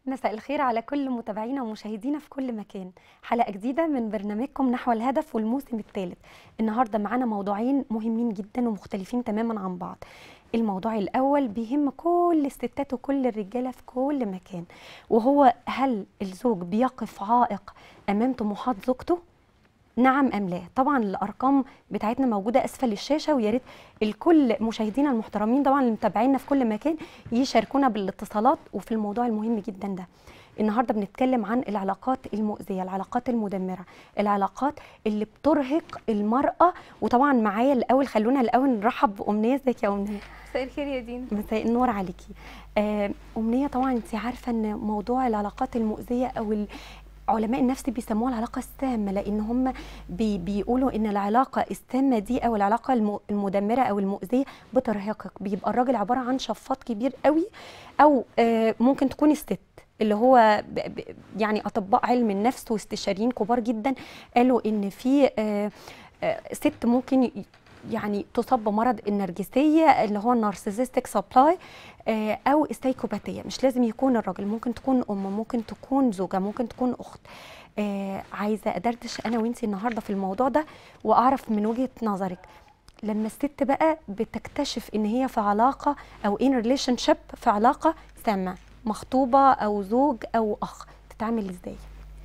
مساء الخير على كل متابعينا ومشاهدينا في كل مكان حلقة جديدة من برنامجكم نحو الهدف والموسم الثالث النهاردة معانا موضوعين مهمين جدا ومختلفين تماما عن بعض الموضوع الأول بيهم كل الستات وكل الرجالة في كل مكان وهو هل الزوج بيقف عائق أمام طموحات زوجته نعم ام لا طبعا الارقام بتاعتنا موجوده اسفل الشاشه ويا ريت الكل مشاهدينا المحترمين طبعا اللي متابعينا في كل مكان يشاركونا بالاتصالات وفي الموضوع المهم جدا ده النهارده بنتكلم عن العلاقات المؤذيه العلاقات المدمره العلاقات اللي بترهق المراه وطبعا معايا الاول خلونا الاول نرحب بامنيه ازيك يا امنيه مساء الخير يا دينا مساء النور عليكي آه، امنيه طبعا انت عارفه ان موضوع العلاقات المؤذيه او ال- علماء النفس بيسموها العلاقه السامه لان هم بي بيقولوا ان العلاقه السامه دي او العلاقه الم- المدمره او المؤذيه بترهقك بيبقى الراجل عباره عن شفاط كبير قوي او آه، ممكن تكون الست اللي هو ب- ب- يعني اطباء علم النفس واستشاريين كبار جدا قالوا ان في آه، آه، ست ممكن ي- يعني تصاب بمرض النرجسيه اللي هو النارسيسستيك سبلاي او السايكوباتيه مش لازم يكون الراجل ممكن تكون ام ممكن تكون زوجه ممكن تكون اخت آه، عايزه ادردش انا وانتي النهارده في الموضوع ده واعرف من وجهه نظرك لما الست بقى بتكتشف ان هي في علاقه او ان ريليشن شيب في علاقه سامه مخطوبه او زوج او اخ تتعامل ازاي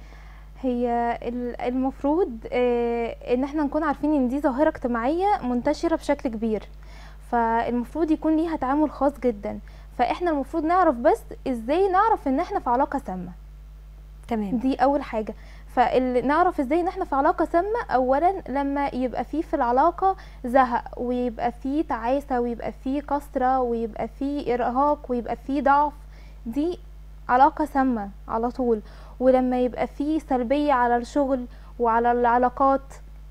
هي ال- المفروض آه، ان احنا نكون عارفين ان دي ظاهرة اجتماعية منتشرة بشكل كبير فالمفروض يكون ليها تعامل خاص جدا فاحنا المفروض نعرف بس ازاي نعرف ان احنا في علاقة سامة تمام دي اول حاجة فنعرف ازاي ان احنا في علاقة سامة اولا لما يبقى فيه في العلاقة زهق ويبقى فيه تعاسة ويبقى فيه كسرة ويبقى فيه ارهاق ويبقى فيه ضعف دي علاقة سامة على طول ولما يبقى فيه سلبية على الشغل وعلى العلاقات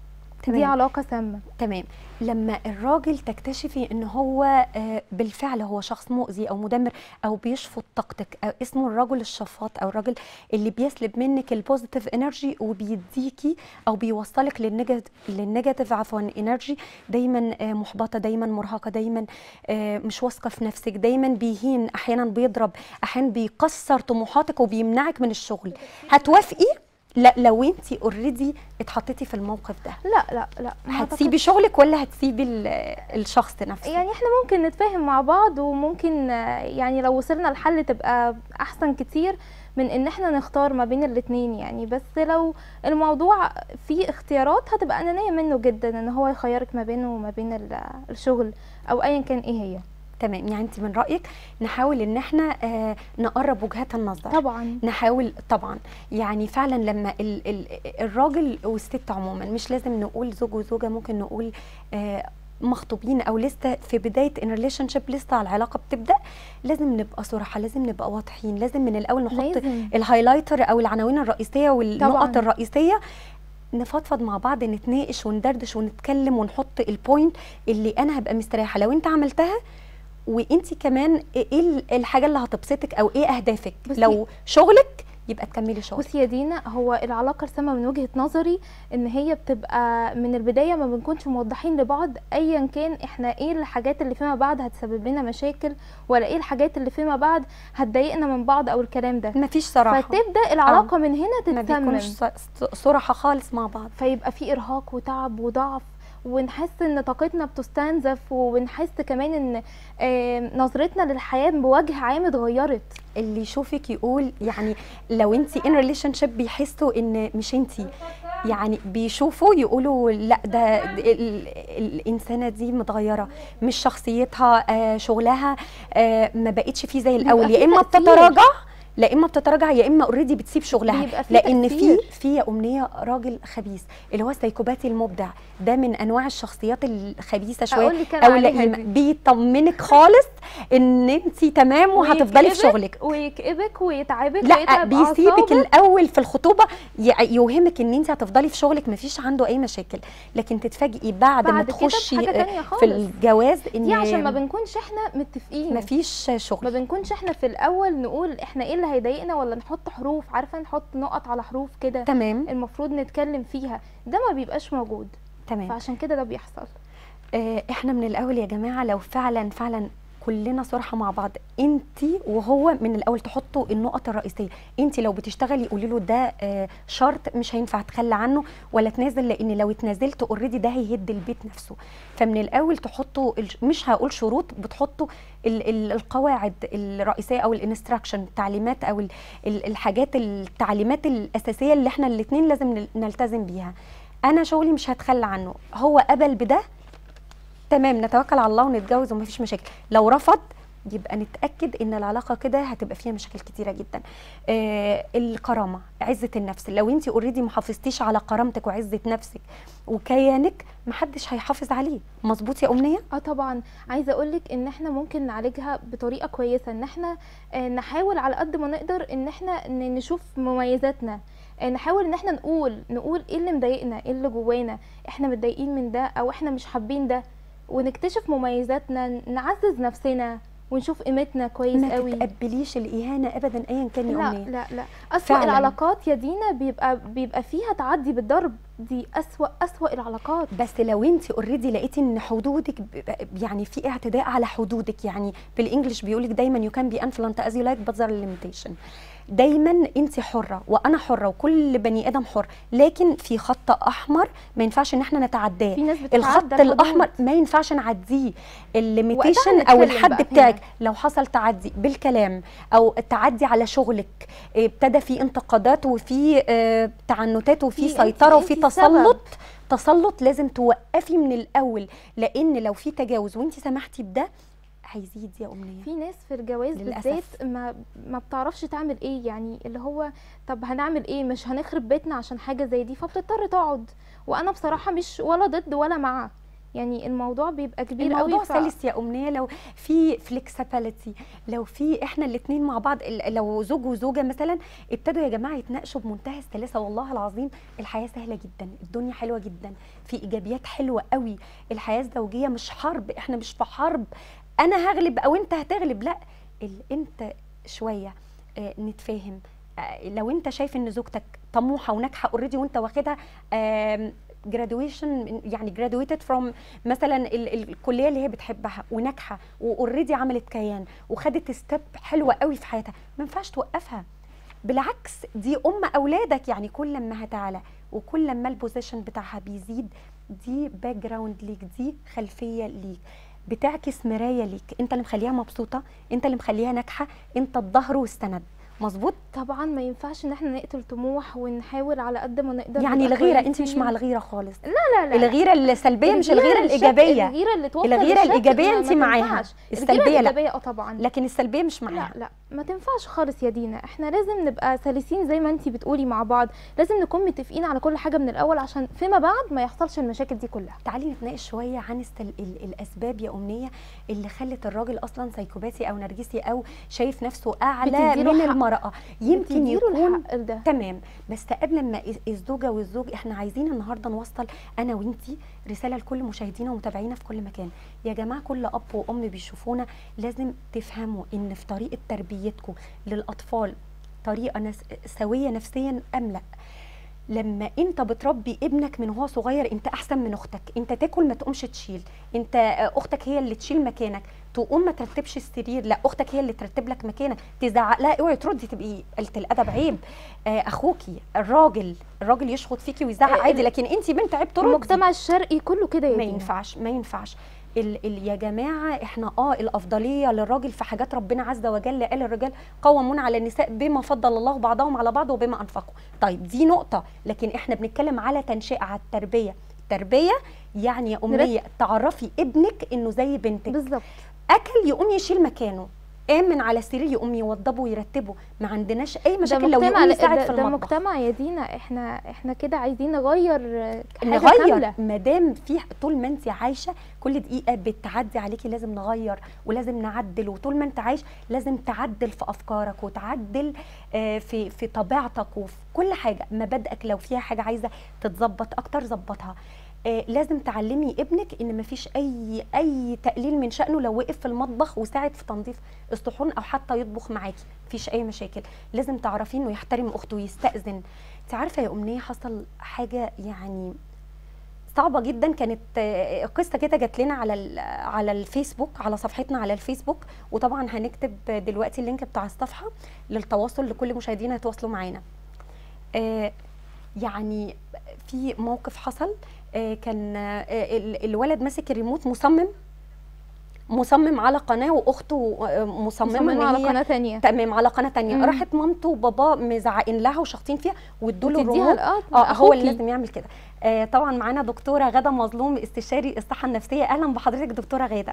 دي تمام. علاقة سامة تمام لما الراجل تكتشفي ان هو آه، بالفعل هو شخص مؤذي او مدمر او بيشفط طاقتك أو اسمه الرجل الشفاط او الراجل اللي بيسلب منك البوزيتيف انرجي وبيديكي او بيوصلك للنيجاتيف للنيجاتيف عفوا انرجي دايما آه، محبطه دايما مرهقه دايما آه، مش واثقه في نفسك دايما بيهين احيانا بيضرب احيانا بيكسر طموحاتك وبيمنعك من الشغل هتوافقي لا لو انت اوريدي اتحطيتي في الموقف ده لا لا لا ما هتسيبي شغلك ولا هتسيبي ال- الشخص نفسه يعني احنا ممكن نتفاهم مع بعض وممكن آه، يعني لو وصلنا لحل تبقى احسن كتير من ان احنا نختار ما بين الاتنين يعني بس لو الموضوع فيه اختيارات هتبقى انانية منه جدا ان هو يخيرك ما بينه وما بين ال- الشغل او ايا كان ايه هي تمام يعني انت من رايك نحاول ان احنا آه نقرب وجهات النظر طبعا نحاول طبعا يعني فعلا لما ال ال الراجل والست عموما مش لازم نقول زوج وزوجه ممكن نقول آه مخطوبين او لسه في بدايه ان ريليشن شيب لسه العلاقه بتبدا لازم نبقى صراحه لازم نبقى واضحين لازم من الاول نحط لازم الهايلايتر او العناوين الرئيسيه والنقط طبعاً. الرئيسيه نفضفض مع بعض نتناقش وندردش ونتكلم ونحط البوينت اللي انا هبقى مستريحه لو انت عملتها وانت كمان ايه ال- الحاجه اللي هتبسطك او ايه اهدافك بصي- لو شغلك يبقى تكملي شغلك بصي يا دينا هو العلاقة السامة من وجهة نظري ان هي بتبقى من البداية ما بنكونش موضحين لبعض ايا كان احنا ايه الحاجات اللي فيما بعد هتسبب لنا مشاكل ولا ايه الحاجات اللي فيما بعد هتضايقنا من بعض او الكلام ده مفيش صراحه فتبدأ العلاقة من هنا ما تتسمم بيكونش ص- صراحه خالص مع بعض فيبقى في ارهاق وتعب وضعف ونحس ان طاقتنا بتستنزف ونحس كمان ان آه، نظرتنا للحياة بوجه عام اتغيرت اللي يشوفك يقول يعني لو انت ان ريليشن شيب بيحسوا ان مش انت يعني بيشوفوا يقولوا لا ده ده ال- الانسانه دي متغيره مش شخصيتها آه شغلها آه ما بقتش فيه زي الاول في يا اما تأثير. بتتراجع لا اما بتتراجع يا اما اوريدي بتسيب شغلها بيبقى في لان في تأثير. في امنيه راجل خبيث اللي هو السايكوباتي المبدع ده من انواع الشخصيات الخبيثه شويه اقول لك او انا عليها لئيمه دي. بيطمنك خالص ان انت تمام وهتفضلي في ويكئبك- شغلك ويكئبك ويتعبك لا ويتعب بيسيبك أعصابك. الاول في الخطوبه ي- يوهمك ان انت هتفضلي في شغلك مفيش عنده اي مشاكل لكن تتفاجئي بعد, ما بعد كده تخشي بحاجة تانية في خالص. الجواز ان دي عشان ما بنكونش احنا متفقين مفيش ما شغل بنكونش احنا في الاول نقول احنا ايه اللي هيضايقنا ولا نحط حروف عارفه نحط نقط على حروف كده تمام المفروض نتكلم فيها ده ما بيبقاش موجود تمام فعشان كده ده بيحصل آه احنا من الاول يا جماعه لو فعلا فعلا كلنا صراحه مع بعض انت وهو من الاول تحطوا النقط الرئيسيه انت لو بتشتغلي قولي له ده آه، شرط مش هينفع تخلى عنه ولا تنازل لان لو اتنازلت اوريدي ده هيهد البيت نفسه فمن الاول تحطوا ال- مش هقول شروط بتحطوا ال- ال- القواعد الرئيسيه او الانستراكشن التعليمات او ال- ال- الحاجات التعليمات الاساسيه اللي احنا الاثنين لازم نل- نلتزم بيها انا شغلي مش هتخلى عنه هو قبل بده تمام نتوكل على الله ونتجوز ومفيش مشاكل لو رفض يبقى نتاكد ان العلاقه كده هتبقى فيها مشاكل كتيره جدا آه الكرامه عزه النفس لو انت اوريدي ما حافظتيش على كرامتك وعزه نفسك وكيانك محدش هيحافظ عليه مظبوط يا امنيه اه طبعا عايزه اقولك ان احنا ممكن نعالجها بطريقه كويسه ان احنا آه، نحاول على قد ما نقدر ان احنا ن- نشوف مميزاتنا آه، نحاول ان احنا نقول نقول ايه اللي مضايقنا ايه اللي جوانا احنا متضايقين من ده او احنا مش حابين ده ونكتشف مميزاتنا نعزز نفسنا ونشوف قيمتنا كويس ما قوي تتقبليش الاهانه ابدا ايا كان يا لا امنيه لا لا أسوأ فعلاً. العلاقات يا دينا بيبقى بيبقى فيها تعدي بالضرب دي أسوأ أسوأ العلاقات بس لو انت اوريدي لقيتي ان حدودك ب- ب- يعني في اعتداء على حدودك يعني بالانجلش بيقولك دايما يو كان بي انفلنت از يو لايك بت ذير ليميتيشن دايما انت حره وانا حره وكل بني ادم حر لكن في خط احمر ما ينفعش ان احنا نتعداه في ناس بتتعدى الخط الحدود. الاحمر ما ينفعش نعديه الليميتيشن وقتها او نتكلم الحد بقى بتاعك هنا. لو حصل تعدي بالكلام او تعدي على شغلك إيه، ابتدى في انتقادات وفي آه، تعنتات وفي في- انت- سيطره وفي انت السبب. تسلط تسلط لازم توقفي من الاول لان لو في تجاوز وانت سمحتي بده هيزيد يا امنيه في ناس في الجواز للأسف. بالذات ما ما بتعرفش تعمل ايه يعني اللي هو طب هنعمل ايه مش هنخرب بيتنا عشان حاجه زي دي فبتضطر تقعد وانا بصراحه مش ولا ضد ولا مع يعني الموضوع بيبقى كبير الموضوع قوي ف- سلس يا امنيه لو في فليكسبيليتي لو في احنا الاثنين مع بعض ال- لو زوج وزوجه مثلا ابتدوا يا جماعه يتناقشوا بمنتهى السلاسه والله العظيم الحياه سهله جدا الدنيا حلوه جدا في ايجابيات حلوه قوي الحياه الزوجيه مش حرب احنا مش في حرب انا هغلب او انت هتغلب لا ال- انت شويه آه، نتفاهم آه، لو انت شايف ان زوجتك طموحه وناجحه اوريدي وانت واخدها جرادويشن يعني جرادويتد فروم مثلا ال- ال- الكليه اللي هي بتحبها وناجحه واوريدي عملت كيان وخدت ستيب حلوه قوي في حياتها ما ينفعش توقفها بالعكس دي ام اولادك يعني كل ما هتعلى وكل ما البوزيشن بتاعها بيزيد دي باك جراوند ليك دي خلفيه ليك بتعكس مرايه ليك انت اللي مخليها مبسوطه انت اللي مخليها ناجحه انت الظهر والسند مظبوط طبعا ما ينفعش ان احنا نقتل طموح ونحاول على قد ما نقدر يعني نبقى الغيره انت مش كويسين. مع الغيره خالص لا لا لا الغيره السلبيه مش الغيره الشك- الايجابيه الغيره اللي توصل الغيرة للشك الإيجابية ما- انت ما معاها. تنفعش. السلبية الغيره لا. الايجابيه اه طبعا لكن السلبيه مش معاها لا لا ما تنفعش خالص يا دينا احنا لازم نبقى سلسين زي ما انتي بتقولي مع بعض لازم نكون متفقين على كل حاجه من الاول عشان فيما بعد ما يحصلش المشاكل دي كلها تعالي نتناقش شويه عن السل... ال... الاسباب يا امنيه اللي خلت الراجل اصلا سايكوباتي او نرجسي او شايف نفسه اعلى بتديله من حق. المراه يمكن بتديله يكون الحق ده تمام بس قبل ما الز- الزوجه والزوج احنا عايزين النهارده نوصل انا وانتي رساله لكل مشاهدينا ومتابعينا في كل مكان يا جماعه كل اب وام بيشوفونا لازم تفهموا ان في طريقه تربيتكم للاطفال طريقه نس... سويه نفسيا ام لا لما انت بتربي ابنك من هو صغير انت احسن من اختك انت تاكل ما تقومش تشيل انت آه، اختك هي اللي تشيل مكانك تقوم ما ترتبش السرير لا اختك هي اللي ترتب لك مكانك تزعق لا اوعي تردي تبقي قلة الادب عيب آه اخوكي الراجل الراجل يشخط فيكي ويزعق آه، عادي ال- لكن انت بنت عيب تردي المجتمع الشرقي كله كده يا ما دينا ينفعش ما ينفعش ال ال يا جماعه احنا اه الافضليه للراجل في حاجات ربنا عز وجل قال الرجال قوامون على النساء بما فضل الله بعضهم على بعض وبما انفقوا طيب دي نقطه لكن احنا بنتكلم على تنشئه على التربيه التربيه يعني يا امنيه تعرفي ابنك انه زي بنتك بالظبط اكل يقوم يشيل مكانه قام من على السرير يقوم يوضبه ويرتبه ما عندناش اي ده مشاكل لو مجتمع يقوم يساعد ده, في ده المطبخ مجتمع يا دينا احنا احنا كده عايزين نغير آه، حاجه نغير كامله ما دام في طول ما انت عايشه كل دقيقه بتعدي عليكي لازم نغير ولازم نعدل وطول ما انت عايش لازم تعدل في افكارك وتعدل آه، في في طبيعتك وفي كل حاجه مبادئك لو فيها حاجه عايزه تتظبط اكتر ظبطها آه، لازم تعلمي ابنك ان مفيش اي اي تقليل من شانه لو وقف في المطبخ وساعد في تنظيف الصحون او حتى يطبخ معاكي مفيش اي مشاكل لازم تعرفي انه يحترم اخته ويستاذن انت عارفه يا امنيه حصل حاجه يعني صعبه جدا كانت آه، قصه كده جات لنا على ال- على الفيسبوك على صفحتنا على الفيسبوك وطبعا هنكتب دلوقتي اللينك بتاع الصفحه للتواصل لكل مشاهدينا يتواصلوا معانا آه، يعني في موقف حصل آه، كان آه، ال- الولد ماسك الريموت مصمم مصمم على قناه واخته آه، مصممه مصممة ان على هي قناه تانية تمام على قناه تانية مم. راحت مامته وباباه مزعقين لها وشاطين فيها وادوا له تديها الريموت الاه اه هو اللي أخوكي. لازم يعمل كده آه طبعا معانا دكتوره غاده مظلوم استشاري الصحه النفسيه اهلا بحضرتك دكتوره غاده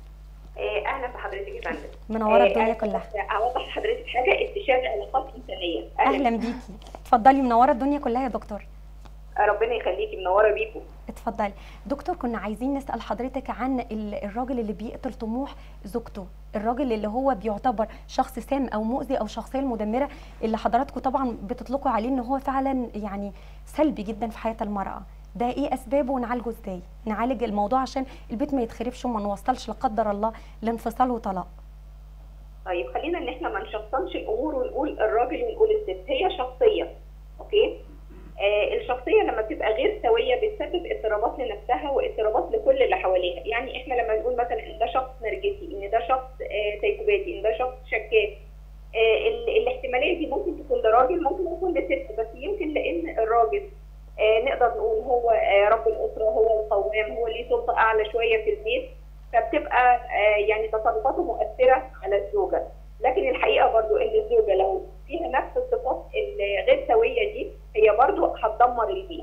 آه، اهلا بحضرتك يا فندم منوره آه، الدنيا أنا كلها اوضح لحضرتك حاجه استشاري علاقات انسانيه اهلا بيكي اتفضلي منوره الدنيا كلها يا دكتور آه، ربنا يخليكي منوره بيكم اتفضلي دكتور كنا عايزين نسال حضرتك عن ال- الراجل اللي بيقتل طموح زوجته الراجل اللي هو بيعتبر شخص سام او مؤذي او شخصيه المدمره اللي حضراتكم طبعا بتطلقوا عليه ان هو فعلا يعني سلبي جدا في حياه المراه ده ايه اسبابه ونعالجه ازاي نعالج الموضوع عشان البيت ما يتخربش وما نوصلش لا قدر الله لانفصال وطلاق طيب خلينا ان احنا ما نشخصنش الامور ونقول الراجل ونقول الست هي شخصيه اوكي آه الشخصيه لما بتبقى غير سويه بتسبب اضطرابات لنفسها واضطرابات لكل اللي حواليها يعني احنا لما نقول مثلا ان ده شخص نرجسي ان ده شخص آه سيكوباتي ان ده شخص شكاك آه ال- الاحتماليه دي ممكن تكون لراجل ممكن تكون لست بس يمكن لان الراجل آه نقدر نقول هو آه رب الاسره هو القوام هو ليه سلطه اعلى شويه في البيت فبتبقى آه يعني تصرفاته مؤثره على الزوجه لكن الحقيقه برضو ان الزوجه لو فيها نفس الصفات الغير سويه دي هي برضو هتدمر البيت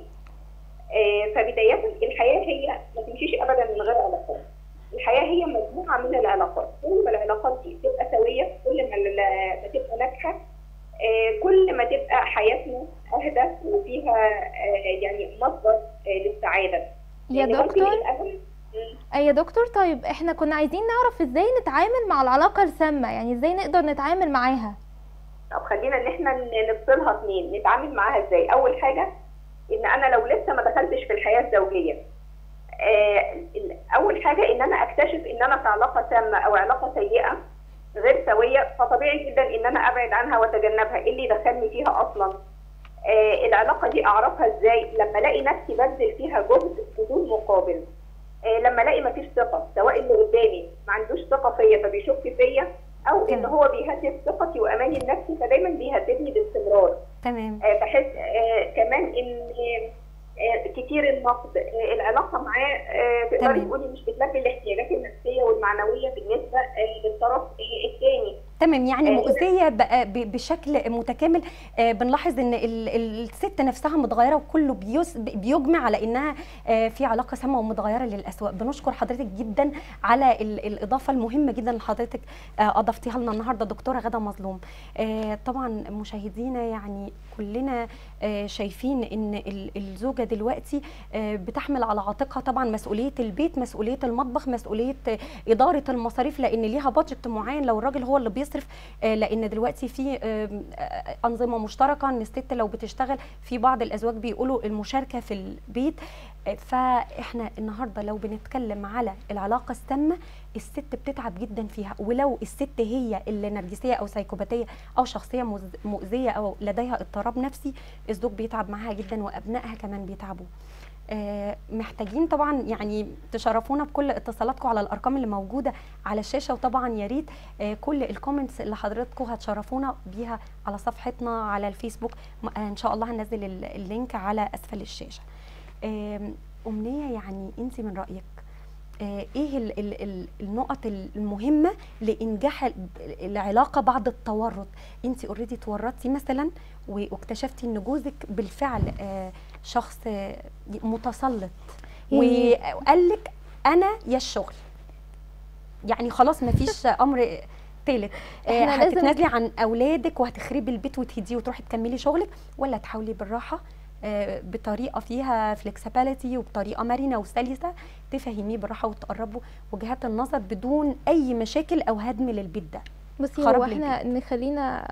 آه، فبدايه الحياه هي ما تمشيش ابدا من غير علاقات الحياه هي مجموعه من العلاقات كل ما العلاقات دي تبقى سويه كل ما ال- ما تبقى ناجحه آه، كل ما تبقى حياتنا اهدى وفيها آه، يعني مصدر آه، للسعاده يا لأن ممكن دكتور الأهل- مم. آه يا دكتور طيب احنا كنا عايزين نعرف ازاي نتعامل مع العلاقة السامة يعني ازاي نقدر نتعامل معاها طب خلينا ان احنا ن- نفصلها اتنين نتعامل معاها ازاي اول حاجه ان انا لو لسه ما دخلتش في الحياه الزوجيه آه ال- اول حاجه ان انا اكتشف ان انا في علاقه سامه او علاقه سيئه غير سويه فطبيعي جدا ان انا ابعد عنها واتجنبها ايه اللي يدخلني فيها اصلا آه العلاقه دي اعرفها ازاي لما الاقي نفسي ببذل فيها جهد بدون مقابل آه لما الاقي مفيش ثقه سواء اللي قدامي ما عندوش ثقه فيا فبيشك فيا او ان تمام. هو بيهدد ثقتي واماني النفسي فدايما بيهددني باستمرار تمام آه، بحس آه، كمان ان آه، كتير النقد آه، العلاقه معاه آه، تقدري تمام. تقولي مش بتلبي الاحتياجات النفسيه والمعنويه بالنسبه آه، للطرف آه، الثاني تمام يعني آه، مؤذيه بقى ب- بشكل متكامل آه، بنلاحظ ان ال- ال- الست نفسها متغيره وكله بيس- بيجمع على انها آه، في علاقه سامه ومتغيره للاسوء بنشكر حضرتك جدا على ال- الاضافه المهمه جدا اللي حضرتك آه، اضفتيها لنا النهارده دكتوره غاده مظلوم آه، طبعا مشاهدينا يعني كلنا آه، شايفين ان ال- الزوجه دلوقتي آه، بتحمل على عاتقها طبعا مسؤوليه البيت مسؤوليه المطبخ مسؤوليه آه، اداره المصاريف لان ليها بادجت معين لو الراجل هو اللي بيصرف آه، لان دلوقتي في آم، آه، انظمه مشتركه ان الست لو بتشتغل في بعض الازواج بيقولوا المشاركه في البيت آه، فاحنا النهارده لو بنتكلم على العلاقه السامه الست بتتعب جدا فيها ولو الست هي اللي نرجسيه او سيكوباتيه او شخصيه مز- مؤذيه او لديها اضطراب نفسي الزوج بيتعب معاها جدا وابنائها كمان بيتعبوا آه، محتاجين طبعا يعني تشرفونا بكل اتصالاتكم على الارقام اللي موجوده على الشاشه وطبعا يا ريت آه، كل الكومنتس اللي حضراتكم هتشرفونا بيها على صفحتنا على الفيسبوك م- آه، ان شاء الله هننزل ال- اللينك على اسفل الشاشه آم، امنيه يعني انت من رايك آه، ايه ال ال ال النقط المهمه لانجاح ال- العلاقه بعد التورط انت اوريدي تورطتي مثلا و- واكتشفتي ان جوزك بالفعل آه، شخص آه، متسلط يعني- وقال لك انا يا الشغل يعني خلاص ما فيش امر ثالث إحنا لازم- هتتنازلي عن اولادك وهتخربي البيت وتهديه وتروحي تكملي شغلك ولا تحاولي بالراحه آه، بطريقه فيها فلكسبيليتي وبطريقه مرنه وسلسه تفهميه بالراحه وتقربوا وجهات النظر بدون اي مشاكل او هدم للبيت ده بصي خراب هو احنا نخلينا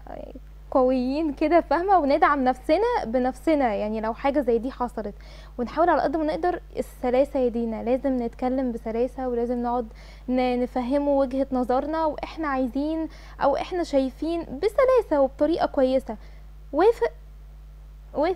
قويين كده فاهمه وندعم نفسنا بنفسنا يعني لو حاجه زي دي حصلت ونحاول على قد ما نقدر السلاسه يا دينا لازم نتكلم بسلاسه ولازم نقعد ن- نفهمه وجهه نظرنا واحنا عايزين او احنا شايفين بسلاسه وبطريقه كويسه وافق وافق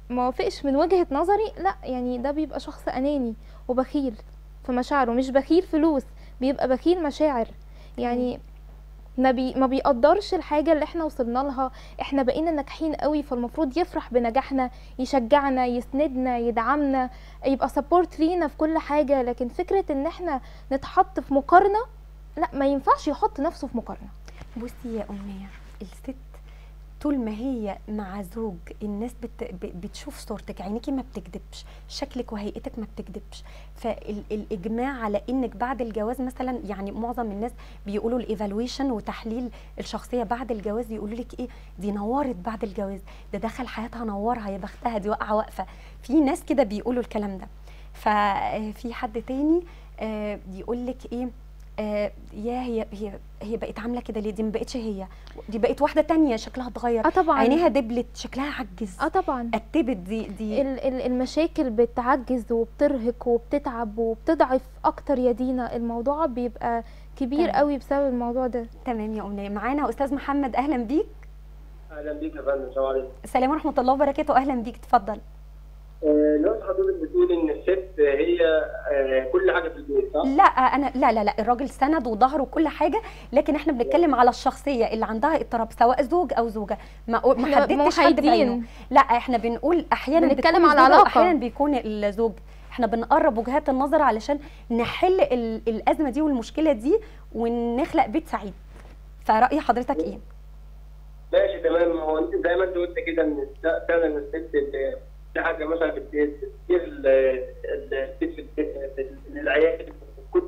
ما وافقش من وجهة نظري لا يعني ده بيبقى شخص اناني وبخيل في مشاعره مش بخيل فلوس بيبقى بخيل مشاعر يعني ما بي ما بيقدرش الحاجة اللي احنا وصلنا لها احنا بقينا ناجحين قوي فالمفروض يفرح بنجاحنا يشجعنا يسندنا يدعمنا يبقى سبورت لينا في كل حاجة لكن فكرة ان احنا نتحط في مقارنة لا ما ينفعش يحط نفسه في مقارنة بصي يا أمنية الست طول ما هي مع زوج الناس بت... ب- بتشوف صورتك عينيكي ما بتكذبش شكلك وهيئتك ما بتكذبش فالاجماع على انك بعد الجواز مثلا يعني معظم الناس بيقولوا الايفالويشن وتحليل الشخصيه بعد الجواز يقولوا لك ايه دي نورت بعد الجواز ده دخل حياتها نورها يا بختها دي واقعه واقفه في ناس كده بيقولوا الكلام ده ففي حد تاني آه، يقول لك ايه آه، يا هي هي هي بقت عامله كده ليه دي ما بقتش هي دي بقت واحده تانية شكلها اتغير اه طبعا عينيها دبلت شكلها عجز اه طبعا اتبت دي دي ال- ال- المشاكل بتعجز وبترهق وبتتعب وبتضعف اكتر يا دينا الموضوع بيبقى كبير تمام. قوي بسبب الموضوع ده تمام يا امنيه معانا استاذ محمد اهلا بيك اهلا بيك يا فندم السلام عليكم السلام ورحمه الله وبركاته اهلا بيك اتفضل آه، لو حضرتك بتقول ان الست هي آه، كل حاجه في البيت صح؟ لا انا لا لا لا الراجل سند وظهر وكل حاجه لكن احنا بنتكلم على الشخصيه اللي عندها اضطراب سواء زوج او زوجه ما ما احنا حددتش حد بعينه محايدين لا احنا بنقول احيانا بنتكلم بتكون على الزوجة علاقة. واحيانا بيكون الزوج احنا بنقرب وجهات النظر علشان نحل ال- الازمه دي والمشكله دي ونخلق بيت سعيد فرأي حضرتك ايه ماشي تمام هو انت زي ما انت قلت كده ان الس- فعلا الست اللي في حاجه مثلا في البيت كتير ال- ال- البيت في البيت في العيال كل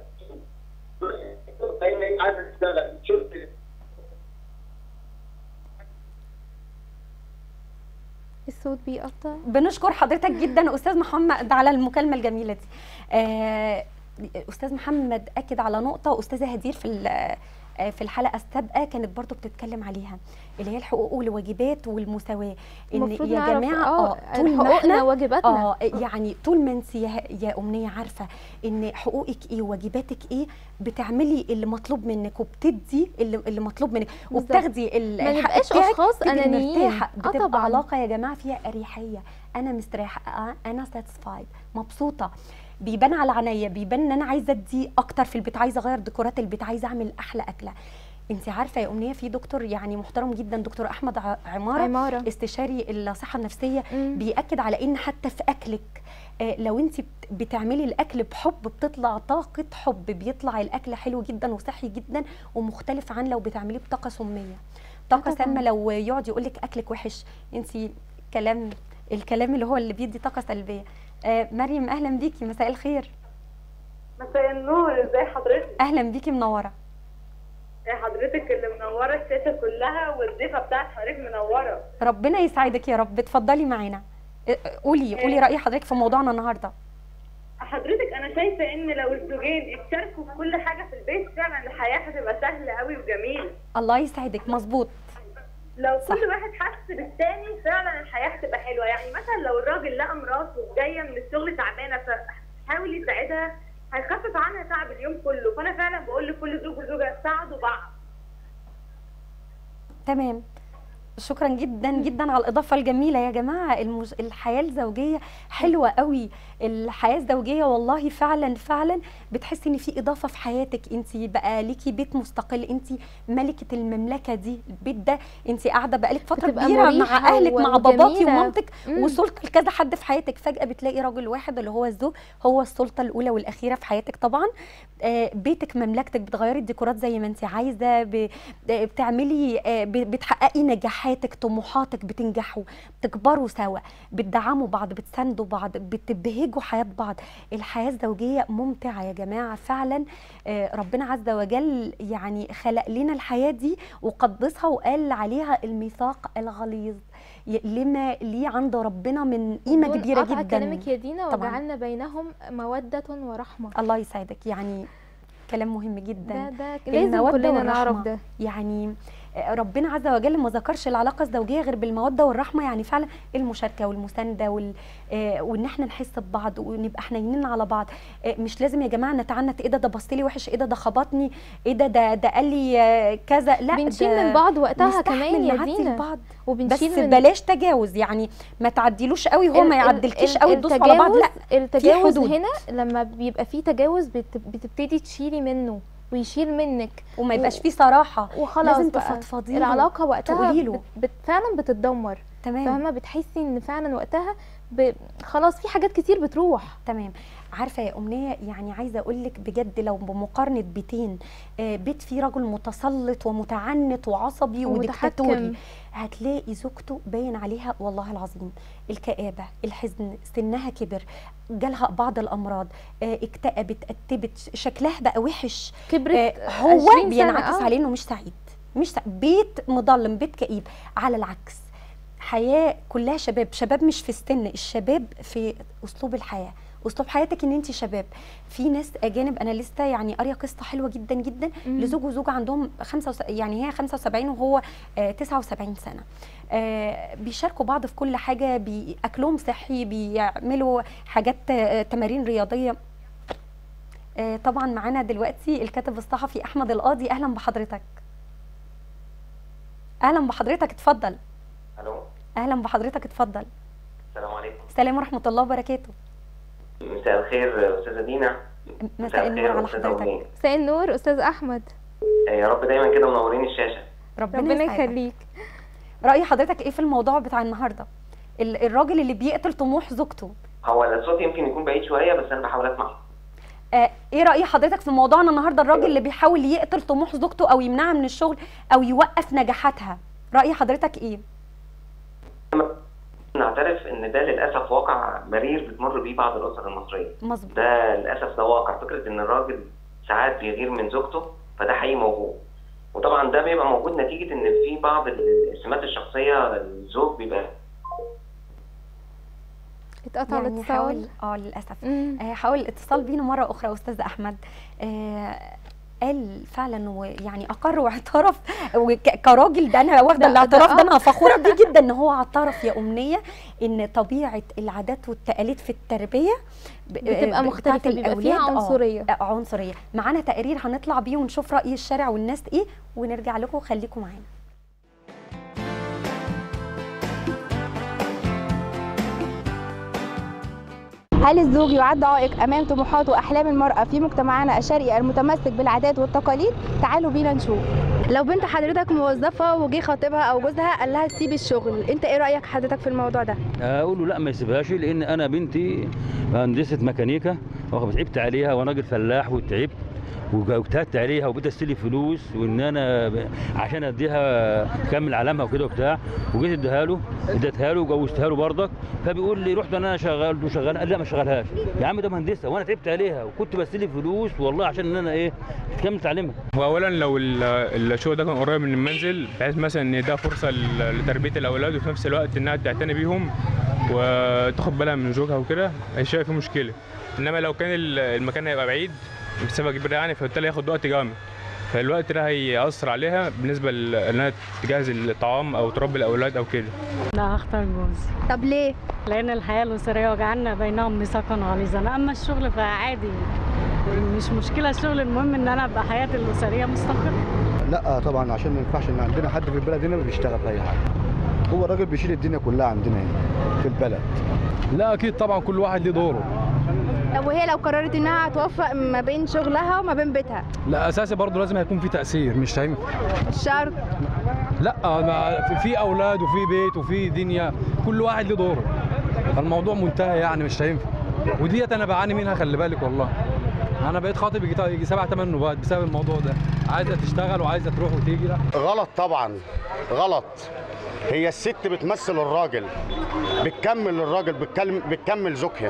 هي عايزه تشتغل تشوف الصوت بيقطع بنشكر حضرتك جدا استاذ محمد على المكالمه الجميله دي آه، استاذ محمد اكد على نقطه واستاذه هدير في ال- آه، في الحلقه السابقه كانت برضو بتتكلم عليها اللي هي الحقوق والواجبات والمساواه ان المفروض يا نعرف جماعه اه طول ما حقوقنا احنا واجباتنا اه يعني طول ما انت يا, يا امنيه عارفه ان حقوقك ايه وواجباتك ايه بتعملي اللي مطلوب منك وبتدي اللي, اللي مطلوب منك بالظبط. وبتاخدي ال- ما الحق نبقاش بتاعك اشخاص تبقي انانيين مرتاحه اه بتبقى طبعا علاقه يا جماعه فيها اريحيه انا مستريحه آه، انا ساتسفايد مبسوطه بيبان على عينيا بيبان ان انا عايزه ادي اكتر في البيت عايزه اغير ديكورات البيت عايزه اعمل احلى اكله انت عارفه يا امنيه في دكتور يعني محترم جدا دكتور احمد ع- عماره عمارة استشاري الصحه النفسيه مم. بيأكد على ان حتى في اكلك آه، لو انت بت- بتعملي الاكل بحب بتطلع طاقه حب بيطلع الاكل حلو جدا وصحي جدا ومختلف عن لو بتعمليه بطاقه سميه طاقه طبعاً. سامه لو يقعد يقول لك اكلك وحش انت كلام الكلام اللي هو اللي بيدي طاقه سلبيه آه، مريم اهلا بيكي مساء الخير مساء النور ازي حضرتك اهلا بيكي منوره حضرتك اللي منوره الشاشه كلها والضيفه بتاعت حضرتك منوره ربنا يسعدك يا رب اتفضلي معانا آه، قولي قولي راي حضرتك في موضوعنا النهارده حضرتك انا شايفه ان لو الزوجين اتشاركوا في كل حاجه في البيت فعلا الحياه هتبقى سهله قوي وجميله الله يسعدك مظبوط لو صح. كل واحد حس بالتاني فعلا الحياه هتبقى حلوه يعني مثلا لو الراجل لقى مراته جايه من الشغل تعبانه فحاول يساعدها هيخفف عنها تعب اليوم كله فانا فعلا بقول لكل زوج وزوجه ساعدوا بعض تمام شكرا جدا جدا على الاضافه الجميله يا جماعه المج... الحياه الزوجيه حلوه قوي الحياه الزوجيه والله فعلا فعلا بتحسي ان في اضافه في حياتك انت بقى ليكي بيت مستقل انت ملكه المملكه دي البيت ده انت قاعده بقالك فتره بتبقى كبيره مع مريحة اهلك و- مع باباكي وجميلة. ومامتك مم. وصلت لكذا حد في حياتك فجاه بتلاقي راجل واحد اللي هو الزوج هو السلطه الاولى والاخيره في حياتك طبعا آه، بيتك مملكتك بتغيري الديكورات زي ما انت عايزه ب- آه، بتعملي آه، ب- بتحققي نجاحاتك طموحاتك بتنجحوا بتكبروا سوا بتدعموا بعض بتساندوا بعض بتبهجوا حياه بعض الحياه الزوجيه ممتعه يا جماعه فعلا آه، ربنا عز وجل يعني خلق لنا الحياه دي وقدسها وقال عليها الميثاق الغليظ ي- لما ليه عند ربنا من قيمه بدون كبيره قطع جدا كلامك يا دينا طبعاً. وجعلنا بينهم مودة ورحمة الله يسعدك يعني كلام مهم جدا ده ده لازم المودة كلنا والرحمة. نعرف ده يعني آه، ربنا عز وجل ما ذكرش العلاقه الزوجيه غير بالموده والرحمه يعني فعلا المشاركه والمسانده وال... آه، وان احنا نحس ببعض ونبقى حنينين على بعض آه، مش لازم يا جماعه نتعنت ايه ده ده بص لي وحش ايه ده ده خبطني ايه ده ده ده قال لي آه، كذا لا بنشيل ده من بعض وقتها نستحمل كمان يا نعدي دينا لبعض بس وبنشيل من بلاش تجاوز يعني ما تعديلوش قوي هو ال- ما ال- يعدلكيش ال- قوي تدوسوا على بعض لا التجاوز حدود. هنا لما بيبقى فيه تجاوز بت- بتبتدي تشيلي منه ويشيل منك وما يبقاش فيه صراحه وخلاص لازم بقى تفضفضي له، العلاقه وقتها تقولي له. بت بت فعلا بتتدمر تمام فاهمه بتحسي ان فعلا وقتها ب... خلاص في حاجات كتير بتروح تمام عارفه يا امنيه يعني عايزه اقول لك بجد لو بمقارنه بيتين آه، بيت فيه رجل متسلط ومتعنت وعصبي وديكتاتوري ومتحكم هتلاقي زوجته باين عليها والله العظيم الكآبة الحزن سنها كبر جالها بعض الأمراض آه، اكتئبت اتبت شكلها بقى وحش كبرت آه، 20 هو سنة، بينعكس آه. عليه انه مش سعيد مش سعيد. بيت مظلم بيت كئيب على العكس حياه كلها شباب شباب مش في السن الشباب في اسلوب الحياه اسلوب حياتك ان انت شباب في ناس اجانب انا لسه يعني قاريه قصه حلوه جدا جدا مم. لزوج وزوجه عندهم خمسة وس... يعني هي 75 وهو آه 79 سنه آه بيشاركوا بعض في كل حاجه باكلهم صحي بيعملوا حاجات آه تمارين رياضيه آه طبعا معانا دلوقتي الكاتب الصحفي احمد القاضي اهلا بحضرتك اهلا بحضرتك اتفضل الو اهلا بحضرتك اتفضل السلام عليكم السلام ورحمه الله وبركاته مساء الخير استاذه دينا مساء النور على أستاذة حضرتك أمين. مساء النور استاذ احمد آه، يا رب دايما كده منورين الشاشه ربنا, ربنا يسعدك. يخليك راي حضرتك ايه في الموضوع بتاع النهارده ال- الراجل اللي بيقتل طموح زوجته هو الصوت يمكن يكون بعيد شويه بس انا بحاول اسمع آه ايه راي حضرتك في موضوعنا النهارده الراجل اللي بيحاول يقتل طموح زوجته او يمنعها من الشغل او يوقف نجاحاتها راي حضرتك ايه نعترف ان ده للاسف واقع مرير بتمر بيه بعض الاسر المصريه مظبوط ده للاسف ده واقع فكره ان الراجل ساعات بيغير من زوجته فده حقيقي موجود وطبعا ده بيبقى موجود نتيجه ان في بعض السمات الشخصيه للزوج بيبقى اتقطع يعني الاتصال حاول اه للاسف مم. آه، حاول الاتصال بينا مره اخرى استاذ احمد آه، قال فعلا ويعني اقر واعترف وك- كراجل ده انا واخده ده- الاعتراف ده ده انا فخوره بيه جدا ان هو اعترف يا امنيه ان طبيعه العادات والتقاليد في التربيه ب- بتبقى ب- مختلفة، بتاعت بيبقى فيها الأولاد، آه، عنصرية. آه، عنصريه معانا تقرير هنطلع بيه ونشوف راي الشارع والناس ايه ونرجع لكم خليكم معانا هل الزوج يعد عائق امام طموحات واحلام المراه في مجتمعنا الشرقي المتمسك بالعادات والتقاليد تعالوا بينا نشوف لو بنت حضرتك موظفه وجي خطيبها او جوزها قال لها سيبي الشغل انت ايه رايك حضرتك في الموضوع ده اقول له لا ما يسيبهاش لان انا بنتي مهندسه ميكانيكا تعبت عليها وانا راجل فلاح وتعبت واجتهدت عليها وبقيت استلف فلوس وان انا ب- عشان اديها كمل علامها وكده وبتاع وجيت اديها له اديتها له وجوزتها له برضك فبيقول لي رحت انا شغال وشغال قال لا ما شغلهاش يا عم ده مهندسه وانا تعبت عليها وكنت بستلف فلوس والله عشان ان انا ايه تكمل تعليمها واولا لو ال- الشغل ده كان قريب من المنزل بحيث مثلا ان ده فرصه ل- لتربيه الاولاد وفي نفس الوقت انها تعتني بيهم وتاخد بالها من زوجها وكده مش شايف فيه مشكله انما لو كان ال- المكان هيبقى بعيد بسبب كبير يعني فبالتالي هياخد وقت جامد فالوقت ده هيأثر عليها بالنسبه ل- انها تجهز الطعام او تربي الاولاد او كده لا هختار جوزي طب ليه لان الحياه الاسريه وجعلنا بينهم ميثاقا غليظا اما الشغل فعادي مش مشكله الشغل المهم ان انا ابقى حياتي الاسريه مستقره لا طبعا عشان ما ينفعش ان عندنا حد في البلد هنا بيشتغل في اي حاجه هو الراجل بيشيل الدنيا كلها عندنا هنا في البلد لا اكيد طبعا كل واحد ليه دوره طب وهي لو قررت انها توفق ما بين شغلها وما بين بيتها لا اساسي برضه لازم هيكون في تاثير مش هينفع الشرط لا ما- في- في اولاد وفي بيت وفي دنيا كل واحد له دوره فالموضوع منتهي يعني مش هينفع وديت انا بعاني منها خلي بالك والله انا بقيت خاطب يجي يجي سبع ثمان نوبات بسبب الموضوع ده عايزه تشتغل وعايزه تروح وتيجي لا غلط طبعا غلط هي الست بتمثل الراجل بتكمل الراجل بتكلم بتكمل زوجها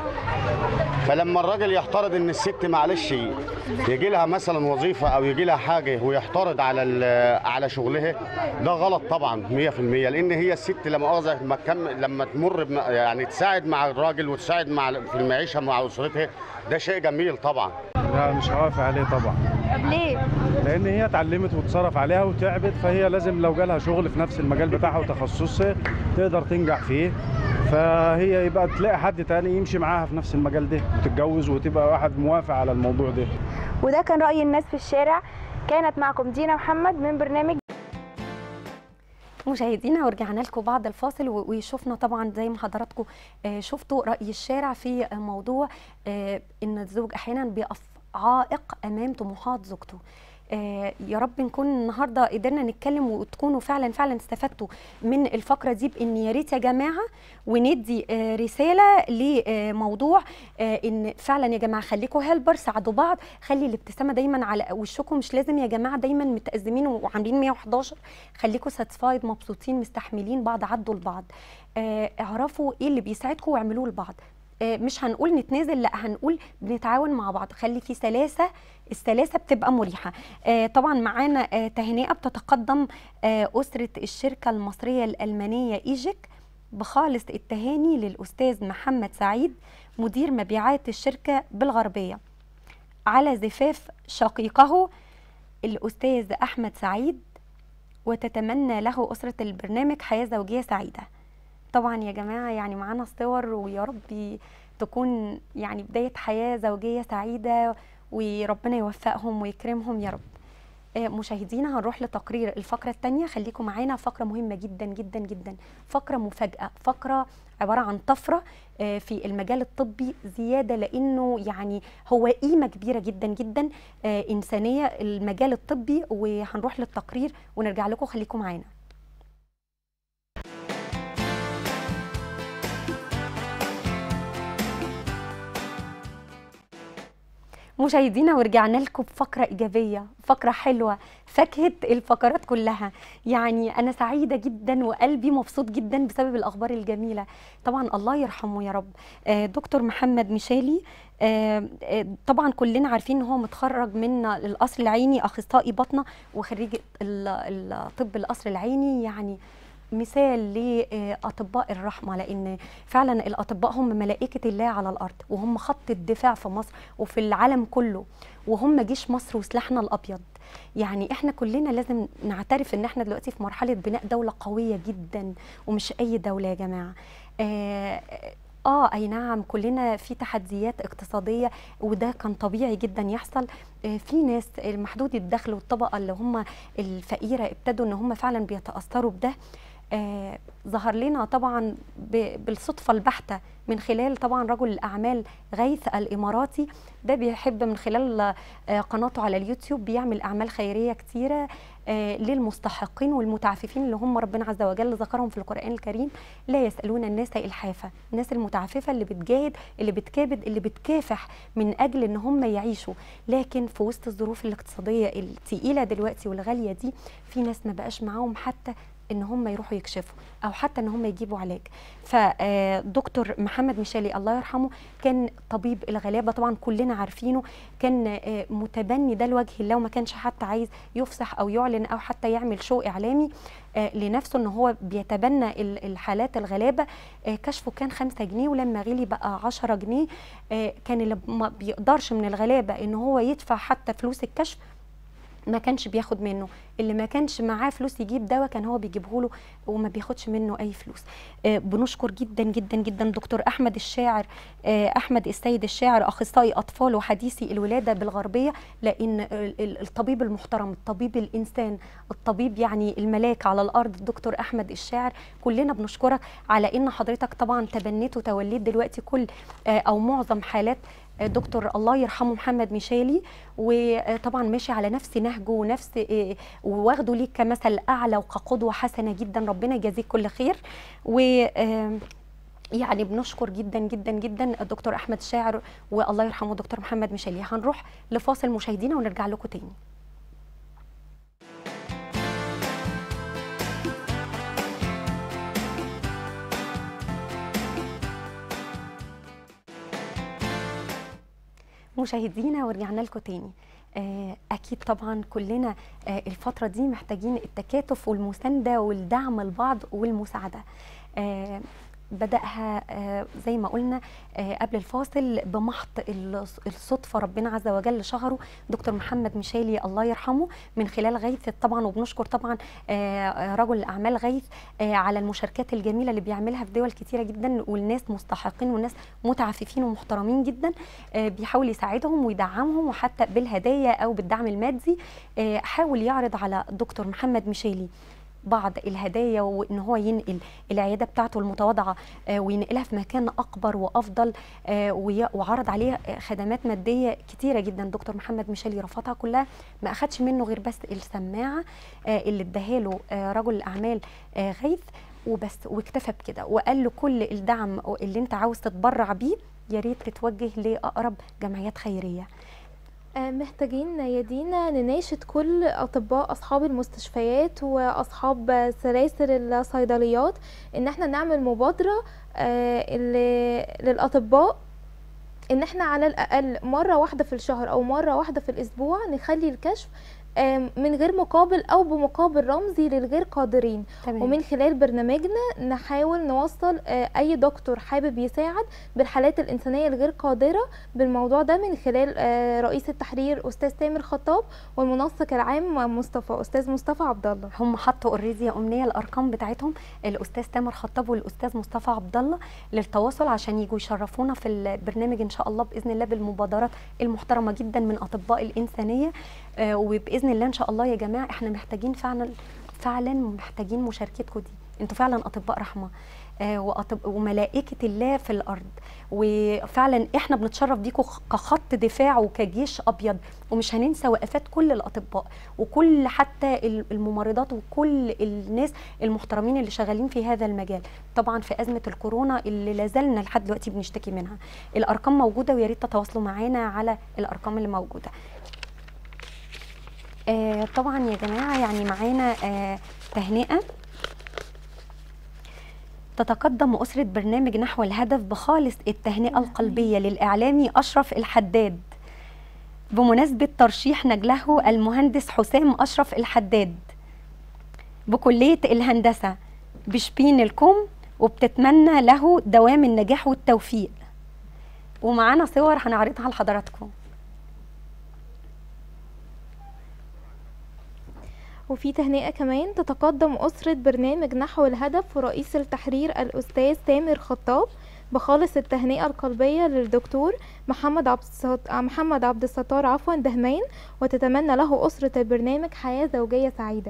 فلما الراجل يحترض ان الست معلش يجي لها مثلا وظيفه او يجي لها حاجه ويحترض على ال- على شغلها ده غلط طبعا 100% لان هي الست لما مؤاخذه لما تكمل لما تمر بم- يعني تساعد مع الراجل وتساعد مع في المعيشه مع اسرتها ده شيء جميل طبعا لا مش هوافق عليه طبعا طب ليه لان هي اتعلمت واتصرف عليها وتعبت فهي لازم لو جالها شغل في نفس المجال بتاعها وتخصصها تقدر تنجح فيه فهي يبقى تلاقي حد تاني يمشي معاها في نفس المجال ده وتتجوز وتبقى واحد موافق على الموضوع ده وده كان راي الناس في الشارع كانت معكم دينا محمد من برنامج مشاهدينا ورجعنا لكم بعد الفاصل و- وشفنا طبعا زي ما حضراتكم آه، شفتوا راي الشارع في موضوع آه، ان الزوج احيانا بيقف عائق امام طموحات زوجته آه، يا رب نكون النهارده قدرنا نتكلم وتكونوا فعلا فعلا استفدتوا من الفقره دي بان يا ريت يا جماعه وندي آه، رساله لموضوع آه، ان فعلا يا جماعه خليكم هيلبر ساعدوا بعض خلي الابتسامه دايما على وشكم مش لازم يا جماعه دايما متازمين وعاملين 111 خليكم ساتسفايد مبسوطين مستحملين بعض عدوا لبعض آه، اعرفوا ايه اللي بيساعدكم واعملوه لبعض آه، مش هنقول نتنازل لا هنقول بنتعاون مع بعض خلي في سلاسه السلاسه بتبقى مريحه آه، طبعا معانا آه، تهنئه بتتقدم آه، اسره الشركه المصريه الالمانيه ايجيك بخالص التهاني للاستاذ محمد سعيد مدير مبيعات الشركه بالغربيه على زفاف شقيقه الاستاذ احمد سعيد وتتمنى له اسره البرنامج حياه زوجيه سعيده طبعا يا جماعه يعني معانا صور ويا رب تكون يعني بدايه حياه زوجيه سعيده وربنا يوفقهم ويكرمهم يا رب آه، مشاهدينا هنروح لتقرير الفقرة الثانية خليكم معانا فقرة مهمة جدا جدا جدا فقرة مفاجأة فقرة عبارة عن طفرة آه، في المجال الطبي زيادة لأنه يعني هو قيمة كبيرة جدا جدا آه، إنسانية المجال الطبي وهنروح للتقرير ونرجع لكم خليكم معانا مشاهدينا ورجعنا لكم بفقرة إيجابية فقرة حلوة فاكهة الفقرات كلها يعني أنا سعيدة جدا وقلبي مبسوط جدا بسبب الأخبار الجميلة طبعا الله يرحمه يا رب آه، دكتور محمد مشالي آه، آه، طبعا كلنا عارفين ان هو متخرج من القصر العيني اخصائي باطنه وخريج ال- الطب القصر العيني يعني مثال لاطباء الرحمه لان فعلا الاطباء هم ملائكه الله على الارض وهم خط الدفاع في مصر وفي العالم كله وهم جيش مصر وسلاحنا الابيض يعني احنا كلنا لازم نعترف ان احنا دلوقتي في مرحله بناء دوله قويه جدا ومش اي دوله يا جماعه آه اه اي نعم كلنا في تحديات اقتصاديه وده كان طبيعي جدا يحصل آه في ناس محدود الدخل والطبقه اللي هم الفقيره ابتدوا ان هم فعلا بيتاثروا بده آه ظهر لنا طبعا ب- بالصدفه البحته من خلال طبعا رجل الاعمال غيث الاماراتي ده بيحب من خلال آه قناته على اليوتيوب بيعمل اعمال خيريه كتيره آه للمستحقين والمتعففين اللي هم ربنا عز وجل ذكرهم في القران الكريم لا يسالون الناس الحافه الناس المتعففه اللي بتجاهد اللي بتكابد اللي بتكافح من اجل ان هم يعيشوا لكن في وسط الظروف الاقتصاديه الثقيله دلوقتي والغاليه دي في ناس ما بقاش معاهم حتى ان هم يروحوا يكشفوا او حتى ان هم يجيبوا علاج فدكتور محمد مشالي الله يرحمه كان طبيب الغلابه طبعا كلنا عارفينه كان آه، متبني ده لوجه الله وما كانش حتى عايز يفصح او يعلن او حتى يعمل شو اعلامي آه، لنفسه ان هو بيتبنى ال- الحالات الغلابه آه، كشفه كان 5 جنيه ولما غلي بقى 10 جنيه آه، كان اللي ما بيقدرش من الغلابه ان هو يدفع حتى فلوس الكشف ما كانش بياخد منه اللي ما كانش معاه فلوس يجيب دواء كان هو بيجيبه له وما بياخدش منه اي فلوس آه بنشكر جدا جدا جدا دكتور احمد الشاعر آه احمد السيد الشاعر اخصائي اطفال وحديثي الولاده بالغربيه لان ال- ال- الطبيب المحترم الطبيب الانسان الطبيب يعني الملاك على الارض الدكتور احمد الشاعر كلنا بنشكرك على ان حضرتك طبعا تبنيت وتوليت دلوقتي كل آه او معظم حالات آه، دكتور الله يرحمه محمد مشالي وطبعا ماشي على نفس نهجه ونفس آه، واخده ليك كمثل اعلى وكقدوه حسنه جدا ربنا يجازيك كل خير و آه، يعني بنشكر جدا جدا جدا الدكتور احمد شاعر والله يرحمه الدكتور محمد مشالي هنروح لفاصل مشاهدينا ونرجع لكم تاني مشاهدينا ورجعنا لكم تاني آه، اكيد طبعا كلنا آه، الفتره دي محتاجين التكاتف والمسانده والدعم لبعض والمساعده آه، بداها آه، زي ما قلنا آه، قبل الفاصل بمحض الص- الصدفه ربنا عز وجل شهره دكتور محمد مشالي الله يرحمه من خلال غيث طبعا وبنشكر طبعا آه، آه، رجل الاعمال غيث آه، على المشاركات الجميله اللي بيعملها في دول كتيره جدا والناس مستحقين والناس متعففين ومحترمين جدا آه، بيحاول يساعدهم ويدعمهم وحتى بالهدايا او بالدعم المادي آه، حاول يعرض على دكتور محمد مشالي بعض الهدايا وان هو ينقل العياده بتاعته المتواضعه آه، وينقلها في مكان اكبر وافضل آه، وي- وعرض عليه آه، خدمات ماديه كتيره جدا دكتور محمد مشالي رفضها كلها ما اخدش منه غير بس السماعه آه، اللي اداها له آه، رجل الاعمال آه، غيث وبس واكتفى بكده وقال له كل الدعم اللي انت عاوز تتبرع بيه يا ريت تتوجه لاقرب جمعيات خيريه آه، محتاجين يا دينا نناشد كل اطباء اصحاب المستشفيات واصحاب سلاسل الصيدليات ان احنا نعمل مبادره آه، ل- للاطباء ان احنا على الاقل مره واحده في الشهر او مره واحده في الاسبوع نخلي الكشف آم، من غير مقابل او بمقابل رمزي للغير قادرين تمام. ومن خلال برنامجنا نحاول نوصل آه، اي دكتور حابب يساعد بالحالات الانسانيه الغير قادره بالموضوع ده من خلال آه، رئيس التحرير استاذ تامر خطاب والمنسق العام مصطفى استاذ مصطفى عبد الله هم حطوا اوريدي يا امنيه الارقام بتاعتهم الاستاذ تامر خطاب والاستاذ مصطفى عبد الله للتواصل عشان يجوا يشرفونا في البرنامج ان شاء الله باذن الله بالمبادرات المحترمه جدا من اطباء الانسانيه آه، وباذن الله ان شاء الله يا جماعه احنا محتاجين فعلا فعلا محتاجين مشاركتكم دي انتوا فعلا اطباء رحمه آه، وأطب... وملائكه الله في الارض وفعلا احنا بنتشرف بيكم كخط دفاع وكجيش ابيض ومش هننسى وقفات كل الاطباء وكل حتى الممرضات وكل الناس المحترمين اللي شغالين في هذا المجال طبعا في ازمه الكورونا اللي لازلنا لحد دلوقتي بنشتكي منها الارقام موجوده ويا ريت تتواصلوا معانا على الارقام اللي موجوده آه طبعا يا جماعه يعني معانا آه تهنئه تتقدم أسرة برنامج نحو الهدف بخالص التهنئة القلبية للإعلامي أشرف الحداد بمناسبة ترشيح نجله المهندس حسام أشرف الحداد بكلية الهندسة بشبين الكم وبتتمنى له دوام النجاح والتوفيق ومعانا صور هنعرضها لحضراتكم وفي تهنئة كمان تتقدم أسرة برنامج نحو الهدف ورئيس التحرير الأستاذ تامر خطاب بخالص التهنئة القلبية للدكتور محمد عبد السط... محمد عبد الستار عفوا دهمان وتتمنى له أسرة البرنامج حياة زوجية سعيدة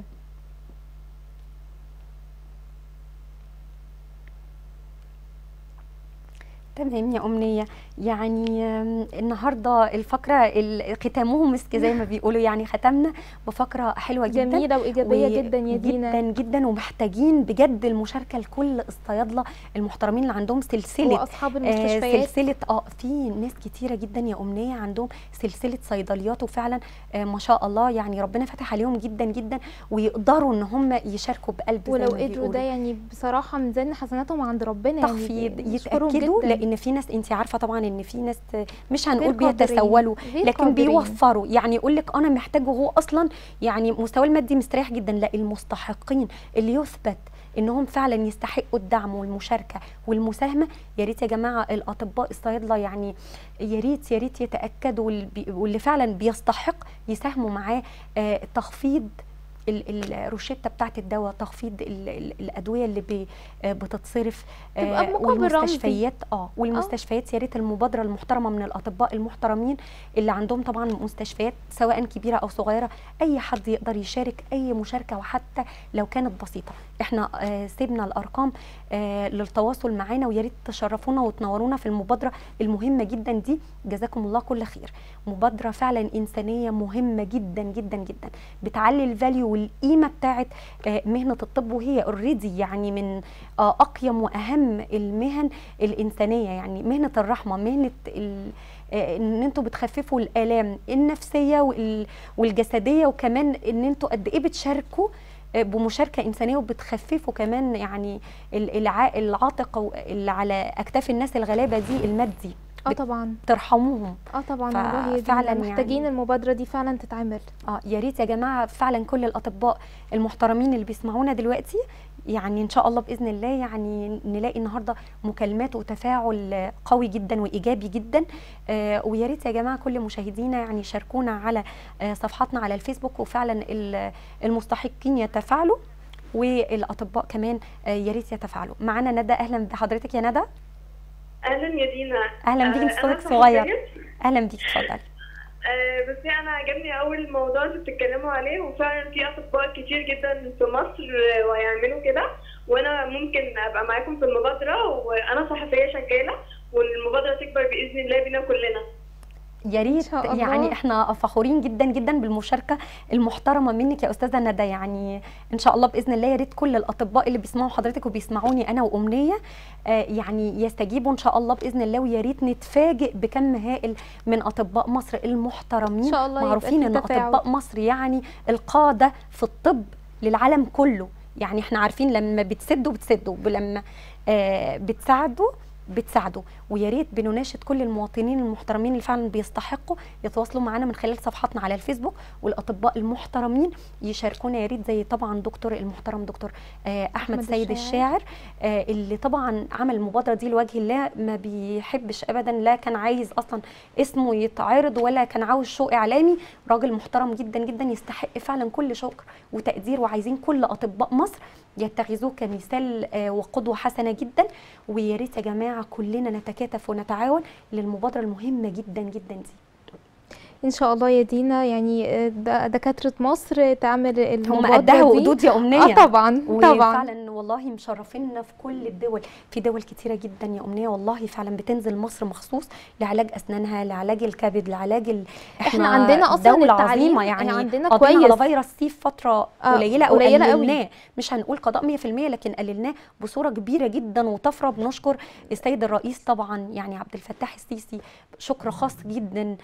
تمام يا أمنية يعني آم، النهاردة الفقرة ال- ختامه مسك زي ما بيقولوا يعني ختمنا بفقرة حلوة جدا جميلة وإيجابية جدا يا دينا. جدا جدا ومحتاجين بجد المشاركة لكل الصيادلة المحترمين اللي عندهم سلسلة وأصحاب آه المستشفيات. سلسلة اه في ناس كتيرة جدا يا أمنية عندهم سلسلة صيدليات وفعلا آه ما شاء الله يعني ربنا فتح عليهم جدا جدا ويقدروا ان هم يشاركوا بقلب زي ولو ما قدروا بيقولوا. ده يعني بصراحة ميزان حسناتهم عند ربنا تخفيض يعني نشكرهم يتاكدوا جداً. لان في ناس انت عارفه طبعا ان في ناس مش هنقول غير قادرين. بيتسولوا غير لكن قادرين. بيوفروا يعني يقول لك انا محتاجه هو اصلا يعني مستواه المادي مستريح جدا لا المستحقين اللي يثبت انهم فعلا يستحقوا الدعم والمشاركه والمساهمه يا ريت يا جماعه الاطباء الصيادله يعني يا ريت يا ريت يتاكدوا واللي بي- واللي فعلا بيستحق يساهموا معاه آه، تخفيض ال- الروشته بتاعت الدواء تخفيض ال- ال- الادويه اللي بي آه، بتتصرف تبقى آه، بمقابل رمزي. والمستشفيات اه والمستشفيات يا ريت المبادره المحترمه من الاطباء المحترمين اللي عندهم طبعا مستشفيات سواء كبيره او صغيره اي حد يقدر يشارك اي مشاركه وحتى لو كانت بسيطه احنا آه سيبنا الارقام آه للتواصل معانا ويا ريت تشرفونا وتنورونا في المبادره المهمه جدا دي جزاكم الله كل خير مبادره فعلا انسانيه مهمه جدا جدا جدا بتعلي الفاليو والقيمه بتاعت آه مهنه الطب وهي اوريدي يعني من آه اقيم واهم المهن الانسانيه يعني مهنه الرحمه مهنه ال- آه، ان انتوا بتخففوا الالام النفسيه وال- والجسديه وكمان ان انتوا قد ايه بتشاركوا آه، بمشاركه انسانيه وبتخففوا كمان يعني ال- الع- العاتق و- اللي على اكتاف الناس الغلابه دي المادي اه طبعا ترحموهم اه طبعا ف- والله يا فعلاً دينا محتاجين يعني- المبادرة دي فعلا تتعمل اه يا ريت يا جماعه فعلا كل الاطباء المحترمين اللي بيسمعونا دلوقتي يعني ان شاء الله باذن الله يعني نلاقي النهارده مكالمات وتفاعل قوي جدا وايجابي جدا آه، ويا ريت يا جماعه كل مشاهدينا يعني شاركونا على آه، صفحاتنا على الفيسبوك وفعلا ال- المستحقين يتفاعلوا والاطباء كمان آه، يا ريت يتفاعلوا معانا ندى اهلا بحضرتك يا ندى اهلا يا دينا اهلا بيكي آه، انت أنا صوتك صغير صحفية. اهلا بيكي اتفضلي آه، بس انا عجبني اول موضوع انتوا بتتكلموا عليه وفعلا في اطباء كتير جدا في مصر آه، وهيعملوا كده وانا ممكن ابقى معاكم في المبادره وانا صحفيه شغاله والمبادره تكبر باذن الله بينا كلنا يا ريت شاء الله. يعني احنا فخورين جدا جدا بالمشاركه المحترمه منك يا استاذه ندى يعني ان شاء الله باذن الله يا ريت كل الاطباء اللي بيسمعوا حضرتك وبيسمعوني انا وامنيه آه يعني يستجيبوا ان شاء الله باذن الله ويا ريت نتفاجئ بكم هائل من اطباء مصر المحترمين إن شاء الله يبقى معروفين في ان تفاعل. اطباء مصر يعني القاده في الطب للعالم كله يعني احنا عارفين لما بتسدوا بتسدوا ولما آه بتساعدوا بتساعدوا ويا ريت بنناشد كل المواطنين المحترمين اللي فعلا بيستحقوا يتواصلوا معانا من خلال صفحاتنا على الفيسبوك والاطباء المحترمين يشاركونا يا ريت زي طبعا دكتور المحترم دكتور آه احمد أحمد سيد الشاعر. الشاعر آه اللي طبعا عمل المبادره دي لوجه الله ما بيحبش ابدا لا كان عايز اصلا اسمه يتعرض ولا كان عاوز شو اعلامي راجل محترم جدا جدا يستحق فعلا كل شكر وتقدير وعايزين كل اطباء مصر يتخذوه كمثال آه، وقدوه حسنه جدا ويا ريت يا جماعه كلنا نتكاتف ونتعاون للمبادره المهمه جدا جدا دي ان شاء الله يا دينا يعني آه، د- دكاتره مصر تعمل هم المبادره قدها دي وقدود يا امنيه اه طبعا طبعا وفعلا والله مشرفينا في كل الدول في دول كتيره جدا يا امنيه والله فعلا بتنزل مصر مخصوص لعلاج اسنانها لعلاج الكبد لعلاج ال... إحنا عندنا أصلاً دوله التعليم عظيمه يعني عندنا قضينا كويس. على فيروس سي في فتره آه، قليله او قليلة قوي. قللناه مش هنقول قضاء 100% لكن قللناه بصوره كبيره جدا وطفره بنشكر السيد الرئيس طبعا يعني عبد الفتاح السيسي شكر خاص جدا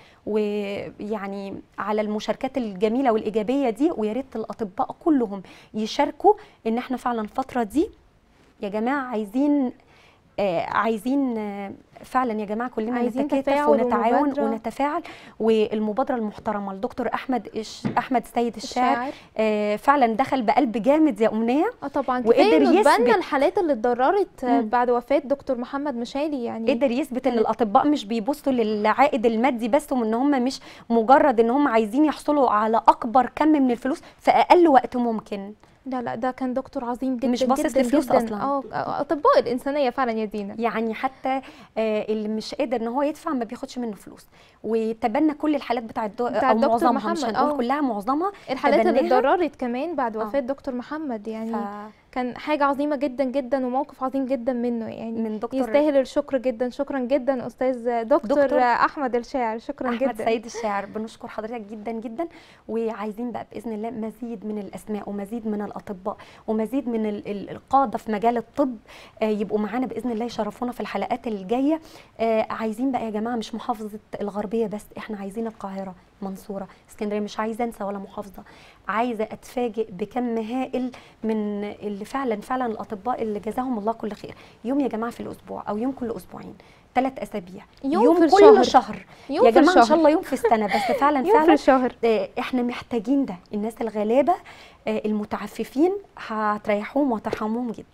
ويعني على المشاركات الجميله والايجابيه دي ويا ريت الاطباء كلهم يشاركوا ان احنا فعلا الفتره دي يا جماعه عايزين آه عايزين آه فعلا يا جماعه كلنا عايزين نتكاتف تفاعل ونتعاون ومبادرة. ونتفاعل والمبادره المحترمه الدكتور احمد إش احمد سيد الشاعر الشاعر. آه فعلا دخل بقلب جامد يا امنيه اه طبعا وقدر كفايه انه يثبت تبنى الحالات اللي اتضررت آه، مم. بعد وفاه دكتور محمد مشالي يعني قدر يثبت ان كانت- الاطباء مش بيبصوا للعائد المادي بس وان هم مش مجرد ان هم عايزين يحصلوا على اكبر كم من الفلوس في اقل وقت ممكن لا لا ده كان دكتور عظيم جدا مش باصص جدا لفلوس جدا. أصلاً. اه آه، اطباء الانسانيه فعلا يا دينا يعني حتى آه، اللي مش قادر ان هو يدفع ما بياخدش منه فلوس وتبنى كل الحالات بتاعه الدو... بتاع او الدكتور معظمها مش محمد، هنقول آه. كلها معظمها الحالات اللي تبناها. اتضررت كمان بعد آه. وفاه دكتور محمد يعني ف... كان حاجه عظيمه جدا جدا وموقف عظيم جدا منه يعني من دكتور يستاهل الشكر جدا شكرا جدا استاذ دكتور, دكتور دكتور احمد الشاعر شكرا احمد جدا سيد الشاعر بنشكر حضرتك جدا جدا وعايزين بقى باذن الله مزيد من الاسماء ومزيد من الاطباء ومزيد من ال- ال- القاده في مجال الطب آه، يبقوا معانا باذن الله يشرفونا في الحلقات الجايه آه، عايزين بقى يا جماعه مش محافظه الغربيه بس احنا عايزين القاهره منصوره اسكندريه مش عايزه انسى ولا محافظه عايزه اتفاجئ بكم هائل من اللي فعلا فعلا الاطباء اللي جزاهم الله كل خير يوم يا جماعه في الاسبوع او يوم كل اسبوعين ثلاث اسابيع يوم في كل الشهر. شهر يوم يا في جماعه ان الشهر. شاء الله يوم في السنه بس فعلا يوم في فعلا الشهر آه، احنا محتاجين ده الناس الغلابه آه، المتعففين هتريحوهم وترحموهم جدا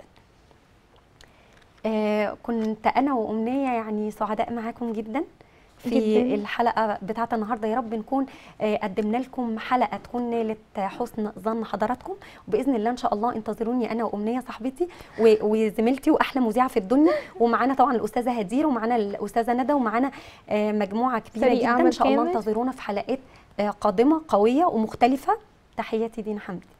آه، كنت انا وامنيه يعني سعداء معاكم جدا في جداً. الحلقه بتاعت النهارده يا رب نكون آه، قدمنا لكم حلقه تكون نالت حسن ظن حضراتكم وباذن الله ان شاء الله انتظروني انا وامنيه صاحبتي و- وزميلتي واحلى مذيعه في الدنيا ومعانا طبعا الاستاذه هدير ومعانا الاستاذه ندى ومعانا آه، مجموعه كبيره فريق جدا ان عمل شاء الله كامل. انتظرونا في حلقات آه، قادمه قويه ومختلفه تحياتي دينا حمدي